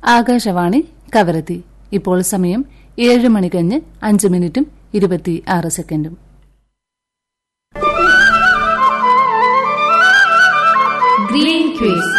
ആകാശവാണി കവരത്തി ഇപ്പോൾ സമയം ഏഴ് മണി കഴിഞ്ഞ് അഞ്ച് മിനിറ്റും ഇരുപത്തി ആറ് സെക്കൻഡും green quiz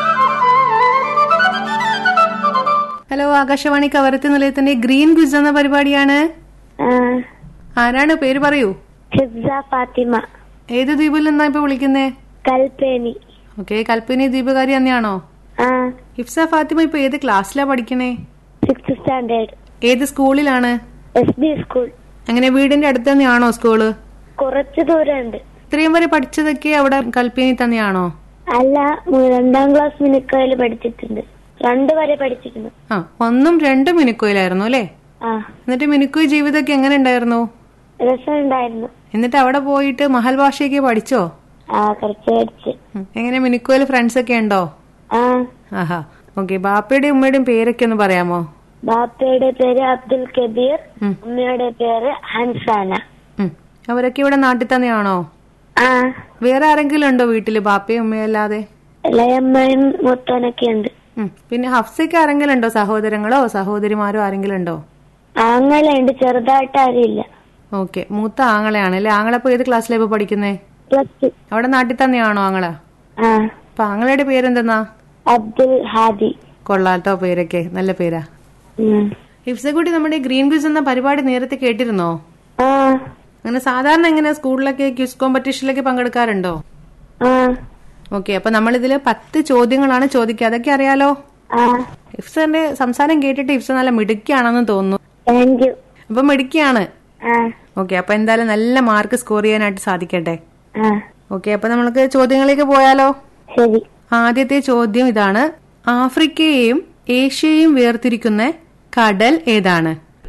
hello Akashvani Kavaratti നിലയത്തിന്റെ ഗ്രീൻ ക്വിസ് എന്ന പരിപാടിയാണ് ആ, ആരാണ് പേര് പറയൂ ഹിഫ്സ ഫാത്തിമ ഏത് ദ്വീപിൽ നിന്നാ ഇപ്പൊ വിളിക്കുന്നേ കൽപ്പേനി ഓക്കെ കൽപ്പനി ദ്വീപുകാരി തന്നെയാണോ ആ ഹിഫ്സ ഫാത്തിമ ഇപ്പൊ ഏത് ക്ലാസ്സിലാ പഠിക്കണേ സിക്സ് സ്റ്റാൻഡേർഡ് ഏത് സ്കൂളിലാണ് എസ് ബി സ്കൂൾ അങ്ങനെ വീടിന്റെ അടുത്ത് തന്നെയാണോ സ്കൂള് കുറച്ച് ദൂരമുണ്ട് ഇത്രയും വരെ പഠിച്ചതൊക്കെ അവിടെ കൽപ്പനി തന്നെയാണോ അല്ല മു- രണ്ടാം ക്ലാസ് മിനിക്കോയിൽ പഠിച്ചിട്ടുണ്ട് രണ്ട് വരെ പഠിച്ചിട്ടുണ്ട് ആ ഒന്നും രണ്ടും മിനുക്കോയിലായിരുന്നു അല്ലേ ആ എന്നിട്ട് മിനുക്കോയ് ജീവിതമൊക്കെ എങ്ങനെ ഉണ്ടായിരുന്നു രസമുണ്ടായിരുന്നു എന്നിട്ട് അവിടെ പോയിട്ട് മഹൽ ഭാഷയൊക്കെ പഠിച്ചോ ആ കുറച്ച് പഠിച്ച് ഉം. എങ്ങനെ മിനുക്കോയിൽ ഫ്രണ്ട്സ് ഒക്കെ ഉണ്ടോ ആ ആഹാ ഓക്കെ ബാപ്പയുടെയും ഉമ്മയുടെയും പേരൊക്കെ ഒന്ന് പറയാമോ ബാപ്പയുടെ പേര് അബ്ദുൽ കബീർ ഉം. ഉമ്മയുടെ പേര് ഹൻസാന ഉം. അവരൊക്കെ ഇവിടെ നാട്ടിൽ തന്നെയാണോ ആ വേറെ ആരെങ്കിലും ഉണ്ടോ വീട്ടില് ബാപ്പയും ഉമ്മയും അല്ലാതെ ഇളയമ്മയും മുത്തനൊക്കെ ഉണ്ട് ഉം. പിന്നെ ഹഫ്സയ്ക്ക് ആരെങ്കിലും ഉണ്ടോ സഹോദരങ്ങളോ സഹോദരിമാരോ ആരെങ്കിലും ഉണ്ടോ ആങ്ങളുണ്ട് ചെറുതായിട്ട് ആരുമില്ല ഓക്കെ മൂത്ത ആങ്ങളെയാണ് അല്ലെ ആങ്ങളപ്പോ ഏത് ക്ലാസ്സിലാ ഇപ്പൊ പഠിക്കുന്നേ പ്ലസ് ടു അവിടെ നാട്ടിൽ തന്നെയാണോ ആങ്ങള ആ അപ്പൊ ആങ്ങളയുടെ പേരെന്തെന്നാ അബ്ദുൽ ഹാദി കൊള്ളാട്ടോ പേരൊക്കെ നല്ല പേരാ ഉം. ഹിഫ്സക്കുട്ടി നമ്മുടെ ഗ്രീൻ ക്വിസ് എന്ന പരിപാടി നേരത്തെ കേട്ടിരുന്നോ ആ അങ്ങനെ സാധാരണ എങ്ങനെ സ്കൂളിലൊക്കെ ക്വിസ് കോമ്പറ്റീഷനിലൊക്കെ പങ്കെടുക്കാറുണ്ടോ ആ ഓക്കെ അപ്പൊ നമ്മളിതില് പത്ത് ചോദ്യങ്ങളാണ് ചോദിക്കുക അതൊക്കെ അറിയാലോ ആ ഇഫ്സന്റെ സംസാരം കേട്ടിട്ട് ഇഫ്സ നല്ല മിടുക്കിയാണെന്ന് തോന്നുന്നു താങ്ക് യു അപ്പൊ മിടുക്കിയാണ് ആ ഓക്കെ അപ്പൊ എന്തായാലും നല്ല മാർക്ക് സ്കോർ ചെയ്യാനായിട്ട് സാധിക്കട്ടെ ആ ഓക്കെ അപ്പൊ നമ്മൾക്ക് ചോദ്യങ്ങളിലേക്ക് പോയാലോ ശരി ആദ്യത്തെ ചോദ്യം ഇതാണ് ആഫ്രിക്കയെയും ഏഷ്യയെയും വേർതിരിക്കുന്ന കടൽ ഏതാണ്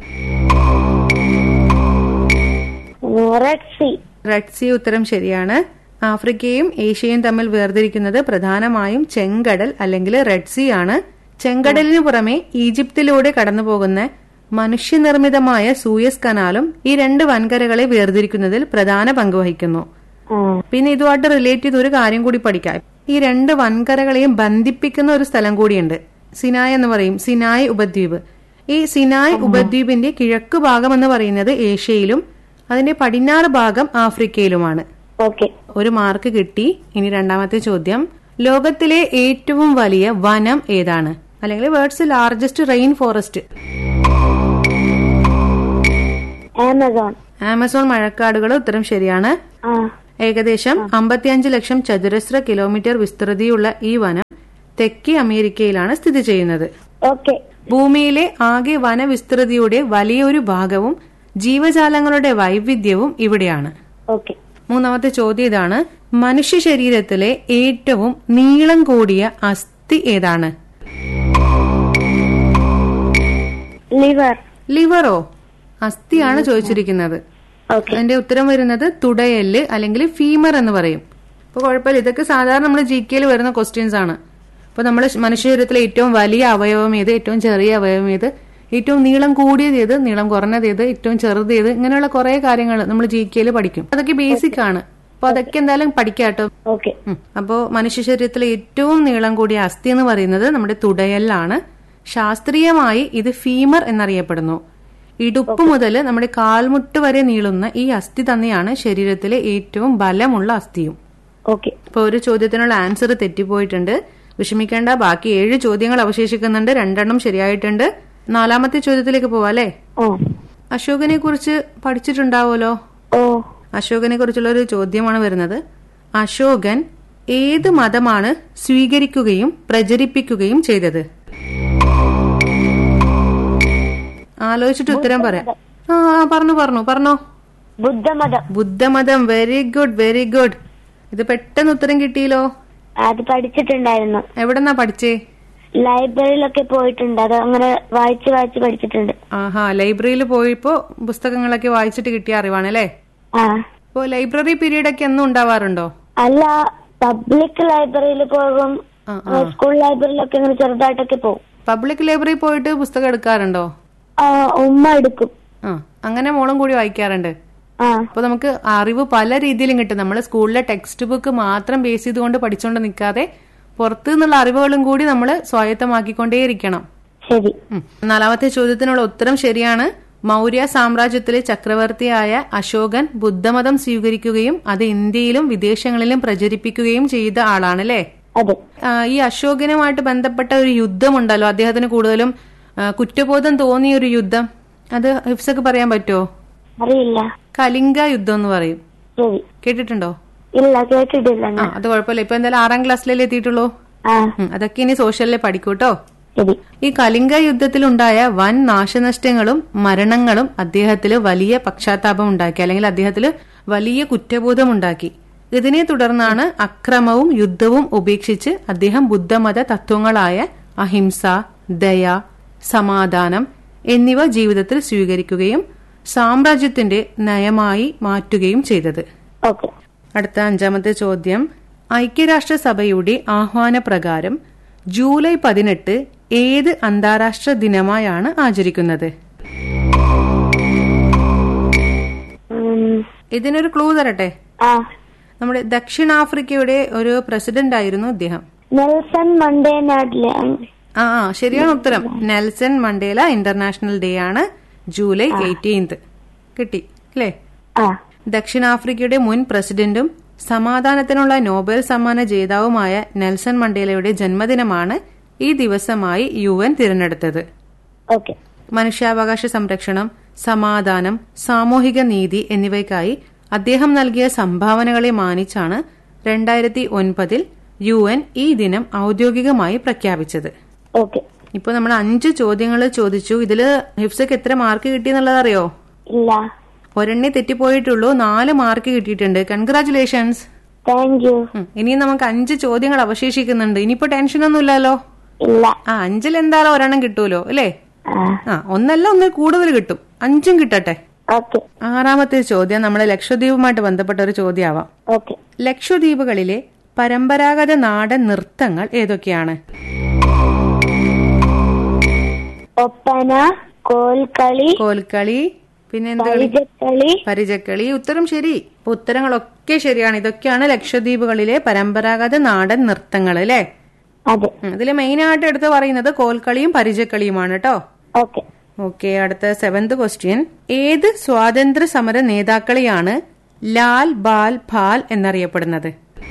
റെഡ് സി റെഡ് സി ഉത്തരം ശരിയാണ് ആഫ്രിക്കയും ഏഷ്യയും തമ്മിൽ വേർതിരിക്കുന്നത് പ്രധാനമായും ചെങ്കടൽ അല്ലെങ്കിൽ റെഡ് സി ആണ് ചെങ്കടലിനു പുറമെ ഈജിപ്തിലൂടെ കടന്നുപോകുന്ന മനുഷ്യനിർമ്മിതമായ സൂയസ് കനാലും ഈ രണ്ട് വൻകരകളെ വേർതിരിക്കുന്നതിൽ പ്രധാന പങ്ക് വഹിക്കുന്നു ആ പിന്നെ ഇതുമായിട്ട് റിലേറ്റ് ചെയ്ത് ഒരു കാര്യം കൂടി പഠിക്കാം ഈ രണ്ട് വൻകരകളെയും ബന്ധിപ്പിക്കുന്ന ഒരു സ്ഥലം കൂടിയുണ്ട് സിനായ് എന്ന് പറയും സിനായ് ഉപദ്വീപ് ഈ സിനായ് ഉപദ്വീപിന്റെ കിഴക്ക് ഭാഗം എന്ന് പറയുന്നത് ഏഷ്യയിലും അതിന്റെ പടിഞ്ഞാറ് ഭാഗം ആഫ്രിക്കയിലുമാണ് ഓക്കെ ഒരു മാർക്ക് കിട്ടി ഇനി രണ്ടാമത്തെ ചോദ്യം ലോകത്തിലെ ഏറ്റവും വലിയ വനം ഏതാണ് അല്ലെങ്കിൽ world's largest rain forest Amazon Amazon മഴക്കാടുകൾ ഉത്തരം ശരിയാണ് ആ ഏകദേശം അമ്പത്തിയഞ്ച് ലക്ഷം ചതുരശ്ര കിലോമീറ്റർ വിസ്തൃതിയുള്ള ഈ വനം തെക്കേ അമേരിക്കയിലാണ് സ്ഥിതി ചെയ്യുന്നത് ഓക്കെ ഭൂമിയിലെ ആകെ വനവിസ്തൃതിയുടെ വലിയൊരു ഭാഗവും ജീവജാലങ്ങളുടെ വൈവിധ്യവും ഇവിടെയാണ് ഓക്കെ മൂന്നാമത്തെ ചോദ്യം ഇതാണ് മനുഷ്യ ശരീരത്തിലെ ഏറ്റവും നീളം കൂടിയ അസ്ഥി ഏതാണ് ലിവർ ലിവറോ അസ്ഥിയാണ് ചോദിച്ചിരിക്കുന്നത് ഓക്കെ അതിന്റെ ഉത്തരം വരുന്നത് തുടയല് അല്ലെങ്കിൽ ഫീമർ എന്ന് പറയും അപ്പൊ കുഴപ്പമില്ല ഇതൊക്കെ സാധാരണ നമ്മൾ ജി കെയിൽ വരുന്ന ക്വസ്റ്റ്യൻസ് ആണ് അപ്പൊ നമ്മുടെ മനുഷ്യ ശരീരത്തിലെ ഏറ്റവും വലിയ അവയവം ഏത് ഏറ്റവും ചെറിയ അവയവം ഏത് ഏറ്റവും നീളം കൂടിയത് ഏത് നീളം കുറഞ്ഞത് ഏത് ഏറ്റവും ചെറുത് ഏത് ഇങ്ങനെയുള്ള കുറെ കാര്യങ്ങൾ നമ്മൾ ജി കെയിൽ പഠിക്കും അതൊക്കെ ബേസിക് ആണ് അപ്പൊ അതൊക്കെ എന്തായാലും പഠിക്കാട്ടോ ഓക്കെ ഉം. അപ്പോ മനുഷ്യ ശരീരത്തിലെ ഏറ്റവും നീളം കൂടിയ അസ്ഥി എന്ന് പറയുന്നത് നമ്മുടെ തുടയലിലാണ് ശാസ്ത്രീയമായി ഇത് ഫീമർ എന്നറിയപ്പെടുന്നു ഇടുപ്പ് മുതൽ നമ്മുടെ കാൽമുട്ട് വരെ നീളുന്ന ഈ അസ്ഥി തന്നെയാണ് ശരീരത്തിലെ ഏറ്റവും ബലമുള്ള അസ്ഥിയും ഓക്കെ ഇപ്പൊ ഒരു ചോദ്യത്തിനുള്ള ആൻസർ തെറ്റിപ്പോയിട്ടുണ്ട് വിഷമിക്കേണ്ട ബാക്കി ഏഴ് ചോദ്യങ്ങൾ അവശേഷിക്കുന്നുണ്ട് രണ്ടെണ്ണം ശരിയായിട്ടുണ്ട് നാലാമത്തെ ചോദ്യത്തിലേക്ക് പോവാം അല്ലേ ഓ അശോകനെ കുറിച്ച് പഠിച്ചിട്ടുണ്ടാവുമല്ലോ ഓ അശോകനെ കുറിച്ചുള്ള ഒരു ചോദ്യമാണ് വരുന്നത് അശോകൻ ഏത് മതമാണ് സ്വീകരിക്കുകയും പ്രചരിപ്പിക്കുകയും ചെയ്തത് ആലോചിച്ചിട്ട് ഉത്തരം പറയാം ആ ആ, പറഞ്ഞു പറഞ്ഞു പറഞ്ഞോ ബുദ്ധമതം ബുദ്ധമതം വെരി ഗുഡ് വെരി ഗുഡ് ഇത് പെട്ടെന്ന് ഉത്തരം കിട്ടിയല്ലോ അത് പഠിച്ചിട്ടുണ്ടായിരുന്നു എവിടെന്നാ പഠിച്ചേ ലൈബ്രറിയിലൊക്കെ പോയിട്ടുണ്ട് അത് അങ്ങനെ വായിച്ച് വായിച്ച് പഠിച്ചിട്ടുണ്ട് ആഹാ ലൈബ്രറിയിൽ പോയപ്പോ പുസ്തകങ്ങളൊക്കെ വായിച്ചിട്ട് കിട്ടിയ അറിവാണ് അല്ലേ ആ ഇപ്പോ ലൈബ്രറി പീരീഡ് ഒക്കെ എന്നും ഉണ്ടാവാറുണ്ടോ അല്ല പബ്ലിക് ലൈബ്രറിയിൽ പോകും ആ, ആ. സ്കൂൾ ലൈബ്രറിയിലൊക്കെ അങ്ങനെ ചെറുതായിട്ടൊക്കെ പോകും പബ്ലിക് ലൈബ്രറി പോയിട്ട് പുസ്തകം എടുക്കാറുണ്ടോ ആ, ഉമ്മ എടുക്കും ആ അങ്ങനെ മോളും കൂടി വായിക്കാറുണ്ട് ആ അപ്പൊ നമുക്ക് അറിവ് പല രീതിയിലും കിട്ടും നമ്മൾ സ്കൂളിലെ ടെക്സ്റ്റ് ബുക്ക് മാത്രം ബേസ് ചെയ്തുകൊണ്ട് പഠിച്ചുകൊണ്ട് നിൽക്കാതെ പുറത്തു നിന്നുള്ള അറിവുകളും കൂടി നമ്മൾ സ്വായത്തമാക്കിക്കൊണ്ടേയിരിക്കണം ശരി ഉം. നാലാമത്തെ ചോദ്യത്തിനുള്ള ഉത്തരം ശരിയാണ് മൗര്യ സാമ്രാജ്യത്തിലെ ചക്രവർത്തിയായ അശോകൻ ബുദ്ധമതം സ്വീകരിക്കുകയും അത് ഇന്ത്യയിലും വിദേശങ്ങളിലും പ്രചരിപ്പിക്കുകയും ചെയ്ത ആളാണ് അല്ലേ അതെ ആ, ഈ അശോകനുമായിട്ട് ബന്ധപ്പെട്ട ഒരു യുദ്ധമുണ്ടല്ലോ അദ്ദേഹത്തിന് കൂടുതലും ആ, കുറ്റബോധം തോന്നിയ ഒരു യുദ്ധം അത് ഹിഫ്സക്ക് പറയാൻ പറ്റുമോ അറിയില്ല കലിംഗ യുദ്ധം എന്ന് പറയും ശരി കേട്ടിട്ടുണ്ടോ ഇല്ല കേട്ടിട്ടില്ല ആ ഞാൻ അത് കുഴപ്പമില്ല ഇപ്പൊ എന്തായാലും ആറാം ക്ലാസ്സിലല്ലേ എത്തിയിട്ടുള്ളൂ ആ ഉം, അതൊക്കെ ഇനി സോഷ്യലിൽ പഠിക്കൂട്ടോ ശരി ഈ കലിംഗ യുദ്ധത്തിലുണ്ടായ വൻ നാശനഷ്ടങ്ങളും മരണങ്ങളും അദ്ദേഹത്തിന് വലിയ പശ്ചാത്താപം ഉണ്ടാക്കി അല്ലെങ്കിൽ അദ്ദേഹത്തിന് വലിയ കുറ്റബോധം ഉണ്ടാക്കി ഇതിനെ തുടർന്നാണ് അക്രമവും യുദ്ധവും ഉപേക്ഷിച്ച് അദ്ദേഹം ബുദ്ധമത തത്വങ്ങളായ അഹിംസ ദയ സമാധാനം എന്നിവ ജീവിതത്തിൽ സ്വീകരിക്കുകയും സാമ്രാജ്യത്തിന്റെ നയമായി മാറ്റുകയും ചെയ്തത് ഓക്കെ അടുത്ത അഞ്ചാമത്തെ ചോദ്യം ഐക്യരാഷ്ട്രസഭയുടെ ആഹ്വാനപ്രകാരം ജൂലൈ പതിനെട്ട് ഏത് അന്താരാഷ്ട്ര ദിനമായാണ് ആചരിക്കുന്നത് ഉം, ഇതിനൊരു ക്ലൂ തരട്ടെ ആ നമ്മുടെ ദക്ഷിണാഫ്രിക്കയുടെ ഒരു പ്രസിഡന്റ് ആയിരുന്നു ഇദ്ദേഹം നെൽസൺ മണ്ടേനാട്ടിലെ ആ ആ ശരിയാണ് ഉത്തരം നെൽസൺ മണ്ടേല ഇന്റർനാഷണൽ ഡേ ആണ് ജൂലൈ എയ്റ്റീൻത് കിട്ടി അല്ലേ ആ ദക്ഷിണാഫ്രിക്കയുടെ മുൻ പ്രസിഡന്റും സമാധാനത്തിനുള്ള നോബൽ സമ്മാന ജേതാവുമായ നെൽസൺ മണ്ടേലയുടെ ജന്മദിനമാണ് ഈ ദിവസമായി യു എൻ തിരഞ്ഞെടുത്തത് ഓക്കെ മനുഷ്യാവകാശ സംരക്ഷണം സമാധാനം സാമൂഹിക നീതി എന്നിവയ്ക്കായി അദ്ദേഹം നൽകിയ സംഭാവനകളെ മാനിച്ചാണ് രണ്ടായിരത്തി ഒൻപതിൽ യു എൻ ഈ ദിനം ഔദ്യോഗികമായി പ്രഖ്യാപിച്ചത് ഓക്കെ ഇപ്പൊ നമ്മൾ അഞ്ച് ചോദ്യങ്ങൾ ചോദിച്ചു ഇതില് ഹിഫ്സക്ക് എത്ര മാർക്ക് കിട്ടിയെന്നുള്ളത് അറിയോ ഇല്ല ഒരെണ്ണേ തെറ്റിപ്പോയിട്ടുള്ളൂ നാല് മാർക്ക് കിട്ടിയിട്ടുണ്ട് കൺഗ്രാചുലേഷൻസ് താങ്ക് യു ഇനിയും നമുക്ക് അഞ്ച് ചോദ്യങ്ങൾ അവശേഷിക്കുന്നുണ്ട് ഇനിയിപ്പോ ടെൻഷനൊന്നും ഇല്ലല്ലോ ഇല്ല ആ അഞ്ചിൽ എന്തായാലും ഒരെണ്ണം കിട്ടുമല്ലോ അല്ലേ ആ ആ ഒന്നല്ല ഒന്ന് കൂടുതൽ കിട്ടും അഞ്ചും കിട്ടട്ടെ ഓക്കെ ആറാമത്തെ ചോദ്യം നമ്മുടെ ലക്ഷദ്വീപുമായിട്ട് ബന്ധപ്പെട്ട ഒരു ചോദ്യമാവാം ഓക്കെ ലക്ഷദ്വീപുകളിലെ പരമ്പരാഗത നാടൻ നൃത്തങ്ങൾ ഏതൊക്കെയാണ് ഒപ്പന കോൽക്കളി കോൽക്കളി പിന്നെ എന്ത് കളി പരിചക്കളി പരിചക്കളി ഉത്തരം ശരി അപ്പൊ ഉത്തരങ്ങളൊക്കെ ശരിയാണ് ഇതൊക്കെയാണ് ലക്ഷദ്വീപുകളിലെ പരമ്പരാഗത നാടൻ നൃത്തങ്ങൾ അല്ലേ അതെ ഇതിൽ മെയിൻ ആയിട്ട് എടുത്ത് പറയുന്നത് കോൽക്കളിയും പരിചക്കളിയുമാണ് കേട്ടോ ഓക്കെ ഓക്കെ അടുത്ത സെവന്ത് ക്വസ്റ്റ്യൻ ഏത് സ്വാതന്ത്ര്യ സമര നേതാക്കളെയാണ് ലാൽ ബാൽ ഫാൽ എന്നറിയപ്പെടുന്നത്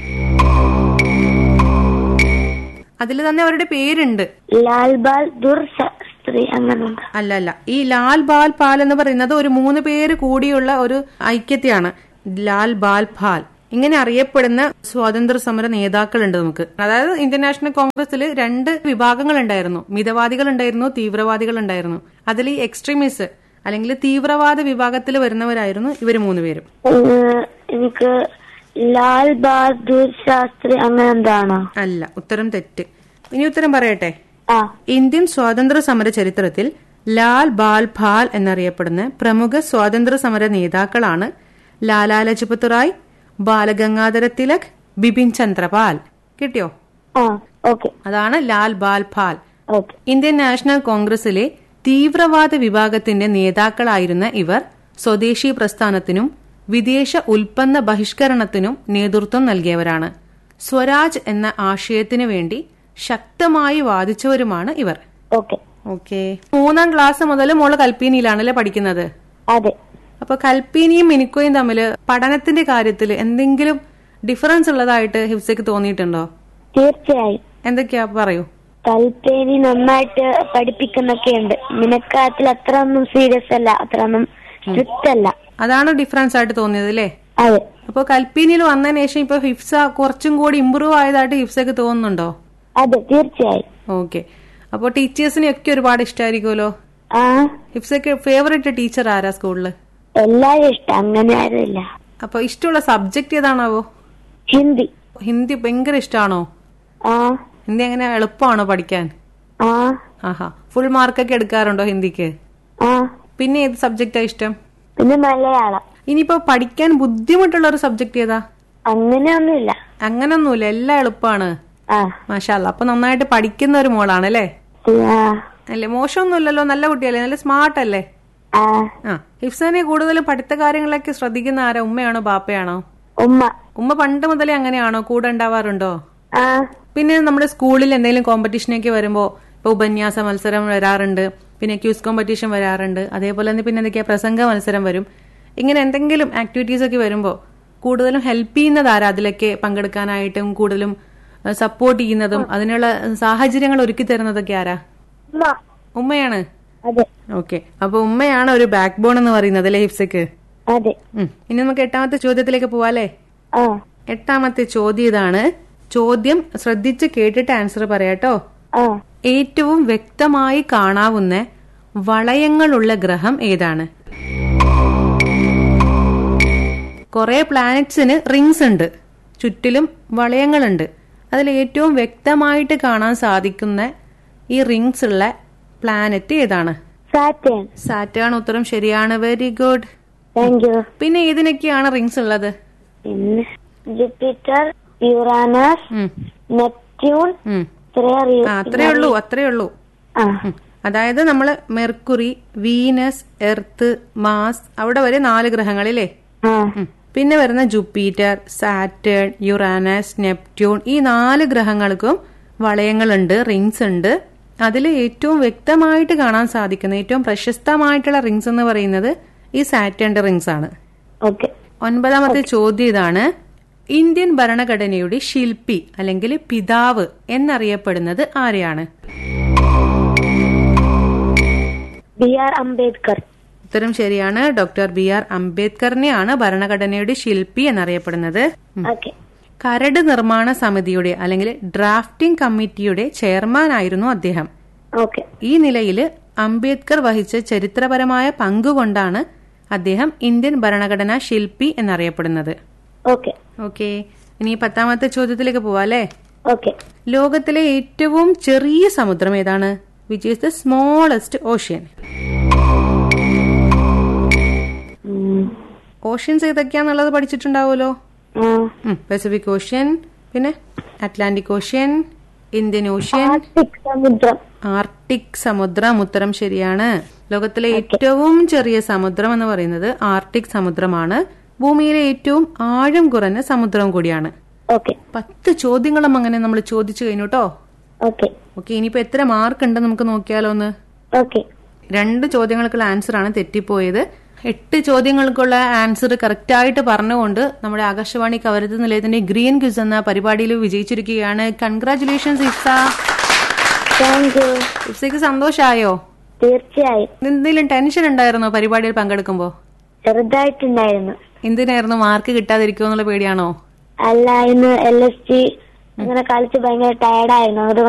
അതിൽ തന്നെ അവരുടെ പേരുണ്ട് ലാൽ ബാൽ ദുർശാസ്ത്രി അങ്ങനെയുണ്ട് അല്ല അല്ല ഈ ലാൽ ബാൽ പാൽ എന്ന് പറയുന്നത് ഒരു മൂന്ന് പേര് കൂടിയുള്ള ഒരു ഐക്യത്തെയാണ് ലാൽ ബാൽ ഫാൽ ഇങ്ങനെ അറിയപ്പെടുന്ന സ്വാതന്ത്ര്യ സമര നേതാക്കളുണ്ട് നമുക്ക് അതായത് ഇന്ത്യൻ നാഷണൽ കോൺഗ്രസിൽ രണ്ട് വിഭാഗങ്ങൾ ഉണ്ടായിരുന്നു മിതവാദികൾ ഉണ്ടായിരുന്നു തീവ്രവാദികൾ ഉണ്ടായിരുന്നു അതിൽ ഈ എക്സ്ട്രീമിസ്റ്റ് അല്ലെങ്കിൽ തീവ്രവാദ വിഭാഗത്തിൽ വരുന്നവരായിരുന്നു ഇവർ മൂന്നുപേരും ഏഹ്, എനിക്ക് ലാൽ ബഹാദൂർ ശാസ്ത്രി അങ്ങനെ എന്താണോ അല്ല ഉത്തരം തെറ്റ് ഇനി ഉത്തരം പറയട്ടെ ആ ഇന്ത്യൻ സ്വാതന്ത്ര്യ സമര ചരിത്രത്തിൽ ലാൽ ബാൽ ഫാൽ എന്നറിയപ്പെടുന്ന പ്രമുഖ സ്വാതന്ത്ര്യ സമര നേതാക്കളാണ് ലാലാ ലജപത് റായ് ബാലഗംഗാധര തിലക് ബിപിൻ ചന്ദ്രപാൽ കിട്ടിയോ ആ ഓക്കെ അതാണ് Lal Bal Pal okay Indian national കോൺഗ്രസിലെ തീവ്രവാദ വിഭാഗത്തിന്റെ നേതാക്കളായിരുന്ന ഇവർ സ്വദേശി പ്രസ്ഥാനത്തിനും വിദേശ ഉൽപ്പന്ന ബഹിഷ്കരണത്തിനും നേതൃത്വം നൽകിയവരാണ് സ്വരാജ് എന്ന ആശയത്തിനു വേണ്ടി ശക്തമായി വാദിച്ചവരുമാണ് ഇവർ ഓക്കെ ഓക്കെ മൂന്നാം ക്ലാസ് മുതൽ മോള് കൽപ്പീനിയിലാണല്ലേ പഠിക്കുന്നത് അതെ അപ്പൊ കൽപ്പീനിയും മിനിക്കോയും തമ്മിൽ പഠനത്തിന്റെ കാര്യത്തിൽ എന്തെങ്കിലും ഡിഫറൻസ് ഉള്ളതായിട്ട് ഹിഫ്സയ്ക്ക് തോന്നിയിട്ടുണ്ടോ തീർച്ചയായും എന്തൊക്കെയാ പറയൂ കൽപ്പേനി നന്നായിട്ട് പഠിപ്പിക്കുന്നൊക്കെ ഉണ്ട് മിനക്കാത്തിൽ അത്ര ഒന്നും സീരിയസ് അല്ല അത്ര ഒന്നും സ്ട്രിക്റ്റ് അല്ല അതാണ് ഡിഫറൻസ് ആയിട്ട് തോന്നിയത് അല്ലേ അതെ അപ്പൊ കൽപ്പീനിയിൽ വന്നതിന് ശേഷം ഇപ്പൊ ഹിഫ്സ കുറച്ചും കൂടി ഇമ്പ്രൂവ് ആയതായിട്ട് ഹിഫ്സക്ക് തോന്നുന്നുണ്ടോ അതെ തീർച്ചയായും ഓക്കെ അപ്പോൾ ടീച്ചേഴ്സിനെയൊക്കെ ഒരുപാട് ഇഷ്ടമായിരിക്കുമല്ലോ ആ ഹിഫ്സക്ക് ഫേവറേറ്റ് ടീച്ചർ ആരാ സ്കൂളില് എല്ലാരും ഇഷ്ടം അങ്ങനെ ആരുമില്ല അപ്പൊ ഇഷ്ടമുള്ള സബ്ജക്ട് ഏതാണാവോ ഹിന്ദി ഹിന്ദി ഭയങ്കര ഇഷ്ടമാണോ ആ ഹിന്ദി എങ്ങനെ എളുപ്പമാണോ പഠിക്കാൻ ആ ആഹാ ഫുൾ മാർക്കൊക്കെ എടുക്കാറുണ്ടോ ഹിന്ദിക്ക് ആ പിന്നെ ഏത് സബ്ജക്റ്റാ ഇഷ്ടം പിന്നെ മലയാളം ഇനിയിപ്പോ പഠിക്കാൻ ബുദ്ധിമുട്ടുള്ള ഒരു സബ്ജക്ട് ഏതാ അങ്ങനെയൊന്നുമില്ല അങ്ങനൊന്നുമില്ല എല്ലാം എളുപ്പമാണ് ആ മാഷാല്ല അപ്പൊ നന്നായിട്ട് പഠിക്കുന്ന ഒരു മോളാണ് അല്ലേ ആ അല്ലേ മോശമൊന്നുമില്ലല്ലോ നല്ല കുട്ടിയല്ലേ നല്ല സ്മാർട്ട് അല്ലേ ആ ആ ഹിഫ്സാനെ കൂടുതലും പഠിത്ത കാര്യങ്ങളൊക്കെ ശ്രദ്ധിക്കുന്ന ആരാ ഉമ്മയാണോ ബാപ്പയാണോ ഉമ്മ ഉമ്മ പണ്ട് മുതലേ അങ്ങനെയാണോ കൂടെ ഉണ്ടാവാറുണ്ടോ ആ പിന്നെ നമ്മുടെ സ്കൂളിൽ എന്തെങ്കിലും കോമ്പറ്റീഷനൊക്കെ വരുമ്പോ ഇപ്പൊ ഉപന്യാസ മത്സരം വരാറുണ്ട് പിന്നെ ക്യൂസ് കോമ്പറ്റീഷൻ വരാറുണ്ട് അതേപോലെ തന്നെ പിന്നെ എന്തൊക്കെയാ പ്രസംഗ മത്സരം വരും ഇങ്ങനെ എന്തെങ്കിലും ആക്ടിവിറ്റീസ് ഒക്കെ വരുമ്പോൾ കൂടുതലും ഹെൽപ്പ് ചെയ്യുന്നത് ആരാ അതിലൊക്കെ പങ്കെടുക്കാനായിട്ടും കൂടുതലും സപ്പോർട്ട് ചെയ്യുന്നതും അതിനുള്ള സാഹചര്യങ്ങൾ ഒരുക്കി തരുന്നതൊക്കെ ആരാ ഉമ്മ ഉമ്മയാണ് അതെ ഓക്കെ അപ്പൊ ഉമ്മയാണ് ഒരു ബാക്ക് ബോൺ എന്ന് പറയുന്നത് അല്ലേ ഹിപ്സക്ക് അതെ ഉം. ഇനി നമുക്ക് എട്ടാമത്തെ ചോദ്യത്തിലേക്ക് പോവാല്ലേ ആ എട്ടാമത്തെ ചോദ്യം ഇതാണ് ചോദ്യം ശ്രദ്ധിച്ച് കേട്ടിട്ട് ആൻസർ പറയാട്ടോ ആ ഏറ്റവും വ്യക്തമായി കാണാവുന്ന വളയങ്ങളുള്ള ഗ്രഹം ഏതാണ് കുറെ പ്ലാനറ്റ്സിന് റിങ്സ് ഉണ്ട് ചുറ്റിലും വളയങ്ങളുണ്ട് അതിൽ ഏറ്റവും വ്യക്തമായിട്ട് കാണാൻ സാധിക്കുന്ന ഈ റിങ്സ് ഉള്ള പ്ലാനറ്റ് ഏതാണ് സാറ്റേൺ സാറ്റേൺ ഉത്തരം ശരിയാണ് വെരി ഗുഡ് താങ്ക് യു പിന്നെ ഏതിനൊക്കെയാണ് റിങ്സ് ഉള്ളത് പിന്നെ ജൂപ്പിറ്റർ യുറാനസ് ഉം, നെപ്റ്റ്യൂൺ ഉം. ഇത്രയേ ആ അത്രേ ഉള്ളൂ അത്രേ ഉള്ളൂ ആ ഉം. അതായത് നമ്മൾ മെർക്കുറി വീനസ് എർത്ത് മാസ് അവിടെ വരെ നാല് ഗ്രഹങ്ങളില്ലേ ആ ഉം. പിന്നെ വരുന്ന ജൂപ്പിറ്റർ സാറ്റേൺ യുറാനസ് നെപ്റ്റ്യൂൺ ഈ നാല് ഗ്രഹങ്ങൾക്കും വളയങ്ങളുണ്ട് റിങ്സ് ഉണ്ട് അതിൽ ഏറ്റവും വ്യക്തമായിട്ട് കാണാൻ സാധിക്കുന്ന ഏറ്റവും പ്രശസ്തമായിട്ടുള്ള റിങ്സ് എന്ന് പറയുന്നത് ഈ സാറ്റേണിന്റെ റിങ്സ് ആണ് ഓക്കെ ഒൻപതാമത്തെ ചോദ്യം ഇതാണ് ഇന്ത്യൻ ഭരണഘടനയുടെ ശില്പി അല്ലെങ്കിൽ പിതാവ് എന്നറിയപ്പെടുന്നത് ആരെയാണ് ബി ആർ അംബേദ്കർ ഉത്തരം ശരിയാണ് ഡോക്ടർ ബി ആർ അംബേദ്കറിനെയാണ് ഭരണഘടനയുടെ ശില്പി എന്നറിയപ്പെടുന്നത് ഉം. ഓക്കെ കരട് നിർമ്മാണ സമിതിയുടെ അല്ലെങ്കിൽ ഡ്രാഫ്റ്റിംഗ് കമ്മിറ്റിയുടെ ചെയർമാൻ ആയിരുന്നു അദ്ദേഹം ഓക്കെ ഈ നിലയിൽ അംബേദ്കർ വഹിച്ച ചരിത്രപരമായ പങ്കുകൊണ്ടാണ് അദ്ദേഹം ഇന്ത്യൻ ഭരണഘടനാ ശില്പി എന്നറിയപ്പെടുന്നത് ഓക്കെ ഓക്കെ ഇനി പത്താമത്തെ ചോദ്യത്തിലേക്ക് പോവാല്ലേ ഓക്കെ ലോകത്തിലെ ഏറ്റവും ചെറിയ സമുദ്രം ഏതാണ് which is the smallest ocean oceans ഏതൊക്കെയാന്നുള്ളത് പഠിച്ചിട്ടുണ്ടാവുമല്ലോ ആ പസഫിക് ഓഷ്യൻ പിന്നെ Atlantic ocean Indian ocean Arctic സമുദ്രം ആർട്ടിക് സമുദ്രം ഉത്തരം ശരിയാണ് ലോകത്തിലെ ഏറ്റവും ചെറിയ സമുദ്രം എന്ന് പറയുന്നത് ആർട്ടിക് സമുദ്രമാണ് ഭൂമിയിലെ ഏറ്റവും ആഴം കുറഞ്ഞ സമുദ്രം കൂടിയാണ് ഓക്കെ പത്ത് ചോദ്യങ്ങളും അങ്ങനെ നമ്മൾ ചോദിച്ചു കഴിഞ്ഞു കേട്ടോ ഓക്കെ ഓക്കെ ഇനിയിപ്പോ എത്ര മാർക്ക് ഉണ്ട് നമുക്ക് നോക്കിയാലോ ഒന്ന് ഓക്കെ രണ്ട് ചോദ്യങ്ങൾക്കുള്ള ആൻസർ ആണ് തെറ്റിപ്പോയത് എട്ട് ചോദ്യങ്ങൾക്കുള്ള ആൻസർ കറക്റ്റ് ആയിട്ട് പറഞ്ഞുകൊണ്ട് നമ്മുടെ ആകാശവാണി കവരത്ത് നിലയത്തിന്റെ ഗ്രീൻ ക്വിസ് എന്ന പരിപാടിയിൽ വിജയിച്ചിരിക്കുകയാണ് കൺഗ്രാറ്റുലേഷൻസ് ഇഫ്സ താങ്ക് യു ഇഫ്സയ്ക്ക് സന്തോഷായോ തീർച്ചയായും എന്തെങ്കിലും ടെൻഷൻ ഉണ്ടായിരുന്നോ പരിപാടിയിൽ പങ്കെടുക്കുമ്പോ ചെറുതായിട്ടുണ്ടായിരുന്നു എന്തിനായിരുന്നു മാർക്ക് കിട്ടാതിരിക്കുമോ എന്നുള്ള പേടിയാണോ അല്ല ഇന്ന് എൽ എസ് ടി അങ്ങനെ കളിച്ച് ഭയങ്കര ടയർഡായിരുന്നു അതുകൊണ്ട്